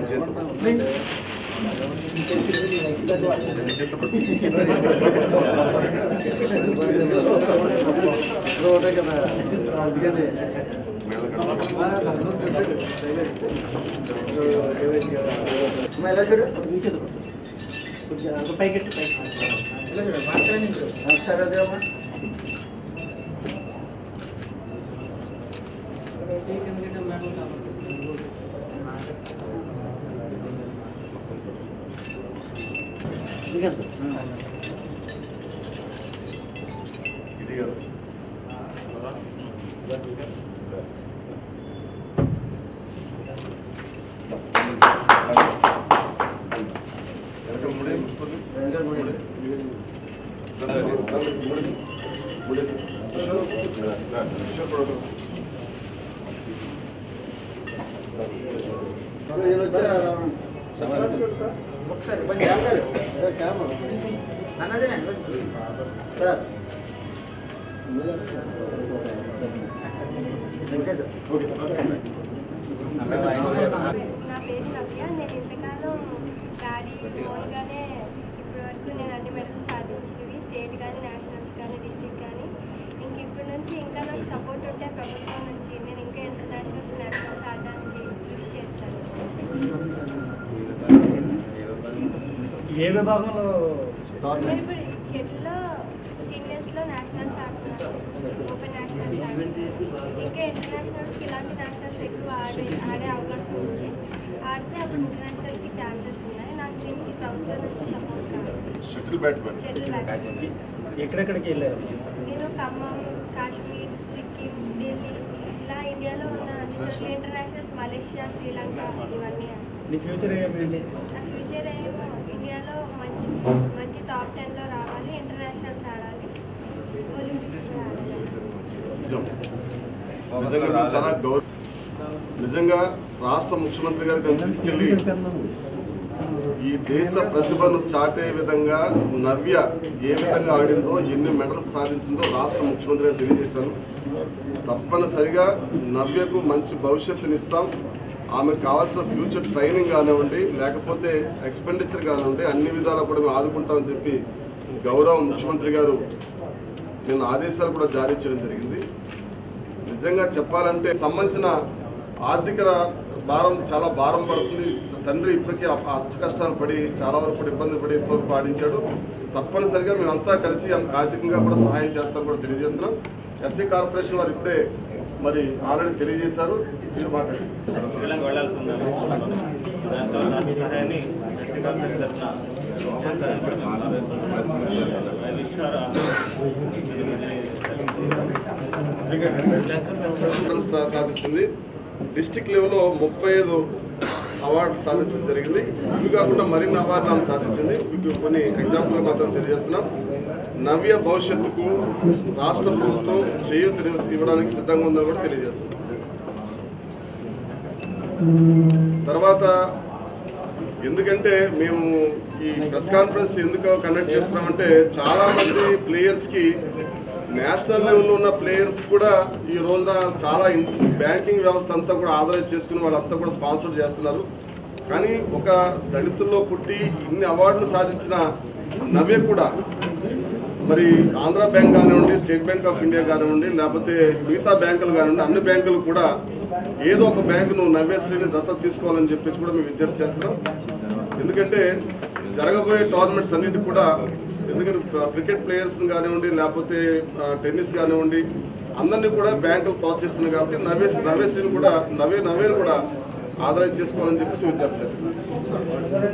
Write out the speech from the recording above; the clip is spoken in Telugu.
ఒకటే కదా అందుకని అమ్మా, ఎలా చూడు నమస్కారం అదేమ్మా ఇది కదా వెనక ముడే ముసుకోండి. ముడే. ముడే. ఇష్టపడదు. వీళ్ళు వచ్చారా? ఒకసారి బండి ఆగాలి. ఏ, శ్యామ. సార్ నా పేరు నవ్య నేను ఇంతకాలం డాడీ ఓన్గానే ఇప్పటి వరకు నేను అన్ని మెడల్స్ సాధించినవి స్టేట్ కానీ నేషనల్స్ కానీ డిస్టిక్ కానీ ఇంక ఇప్పటి నుంచి ఇంకా నాకు సపోర్ట్ ఉంటే ప్రభుత్వం నుంచి నేను ఇంకా ఇంటర్నేషనల్స్ నేషనల్స్ ఆడడానికి కృషి చేస్తాను ఏ విభాగంలో నేను ఇప్పుడు షటిల్లో సీనియర్స్లో నేషనల్స్ ఆడుతున్నాను ఓపెన్ నేషనల్స్ ఆడుతున్నాను ఇంకా ఇంటర్నేషనల్స్కి ఇలాంటి నేషనల్స్ ఎక్కువ ఆడే ఆడే అవకాశం ఉంది ఆడితే అప్పుడు ఇంటర్నేషనల్స్కి ఛాన్సెస్ ఉన్నాయి నాకు దీనికి ప్రభుత్వం నుంచి సపోర్ట్ కావాలి షటిల్ బ్యాట్ మరి షటిల్ బ్యాట్ ఎక్కడెక్కడికి వెళ్ళారు నేను ఖమ్మం కాశ్మీర్ సిక్కిం ఢిల్లీ ఇలా ఇండియాలో ఉన్న అన్ని చోట్ల ఇంటర్నేషనల్స్ మలేషియా శ్రీలంక ఇవన్నీ నీ ఫ్యూచర్ ఏమేంటి నా ఫ్యూచర్ ఏమో ఇండియాలో మంచి మంచి టాప్ టెన్లో రావాలి ఇంటర్నేషనల్స్ ఆడాలి ఒలింపిక్స్లో ఆడాలి నిజం నిజంగా మీరు చాలా గౌరవ నిజంగా రాష్ట్ర ముఖ్యమంత్రి గారు కనుక తీసుకెళ్లి ఈ దేశ ప్రతిభను చాటే విధంగా నవ్య ఏ విధంగా ఆడిందో ఎన్ని మెడల్స్ సాధించిందో రాష్ట్ర ముఖ్యమంత్రి గారు తెలియజేశాను తప్పనిసరిగా నవ్యకు మంచి భవిష్యత్తునిస్తాం ఆమెకు కావాల్సిన ఫ్యూచర్ ట్రైనింగ్ కానివ్వండి లేకపోతే ఎక్స్పెండిచర్ కానివ్వండి అన్ని విధాలా కూడా మేము ఆదుకుంటామని చెప్పి గౌరవ ముఖ్యమంత్రి గారు నిన్న ఆదేశాలు కూడా జారీ చేయడం జరిగింది నిజంగా చెప్పాలంటే సంబంధించిన ఆర్థిక భారం చాలా భారం పడుతుంది తండ్రి ఇప్పటికీ ఆ అష్ట కష్టాలు పడి చాలా వరకు కూడా ఇబ్బంది పడి ఇబ్బంది పాటించాడు తప్పనిసరిగా మేమంతా కలిసి ఆమెకు ఆర్థికంగా కూడా సహాయం చేస్తాం కూడా తెలియజేస్తున్నాం ఎస్సీ కార్పొరేషన్ వారు ఇప్పుడే మరి ఆల్రెడీ తెలియజేశారు మీరు మాట్లాడండి శ్రీలంక వెళ్లాల్సి ఉన్నాము దాంట్లో నా సహాయాన్ని ఎస్టీ కాంగ్రెస్ తరఫున కాన్ఫరెన్స్ దా- సాధించింది డిస్టిక్ లెవెల్లో ముప్పై ఐదు అవార్డు సాధించడం జరిగింది ఇవి కాకుండా మరిన్ని అవార్డులు ఆమె సాధించింది మీకు కొన్ని ఎగ్జాంపుల్ మాత్రం తెలియజేస్తున్నాం నవ్య భవిష్యత్తుకు రాష్ట్ర ప్రభుత్వం చేయూత ఇవ్వడానికి సిద్ధంగా ఉందని కూడా తెలియజేస్తున్నాం తర్వాత ఎందుకంటే మేము ఈ ప్రెస్ కాన్ఫరెన్స్ ఎందుకు కండక్ట్ చేస్తున్నామంటే చాలా మంది ప్లేయర్స్ కి నేషనల్ లెవెల్లో ఉన్న ప్లేయర్స్ కూడా ఈ రోజున చాలా ఇన్- బ్యాంకింగ్ వ్యవస్థ అంతా కూడా ఆధారం చేసుకుని వాళ్ళంతా కూడా స్పాన్సర్ చేస్తున్నారు కానీ ఒక దళితుల్లో పుట్టి ఇన్ని అవార్డులు సాధించిన నవ్య కూడా మరి ఆంధ్ర బ్యాంక్ కానివ్వండి స్టేట్ బ్యాంక్ ఆఫ్ ఇండియా కానివ్వండి లేకపోతే మిగతా బ్యాంకులు కానివ్వండి అన్ని బ్యాంకులు కూడా ఏదో ఒక బ్యాంకు నువ్వు నవ్యశ్రీని దత్తత తీసుకోవాలని చెప్పేసి కూడా మేము విజ్ఞప్తి చేస్తున్నాం ఎందుకంటే జరగబోయే టోర్నమెంట్స్ అన్నిటి కూడా ఎందుకంటే క్రికెట్ ప్లేయర్స్ కానివ్వండి లేకపోతే ఆ, టెన్నిస్ కానివ్వండి అందరినీ కూడా బ్యాంకులు ప్రోత్సహిస్తున్నాయి కాబట్టి నవ్య నవ్యశ్రీని కూడా నవ్య నవ్యను కూడా ఆదాయం చేసుకోవాలని చెప్పేసి విజ్ఞప్తి చేస్తున్నాం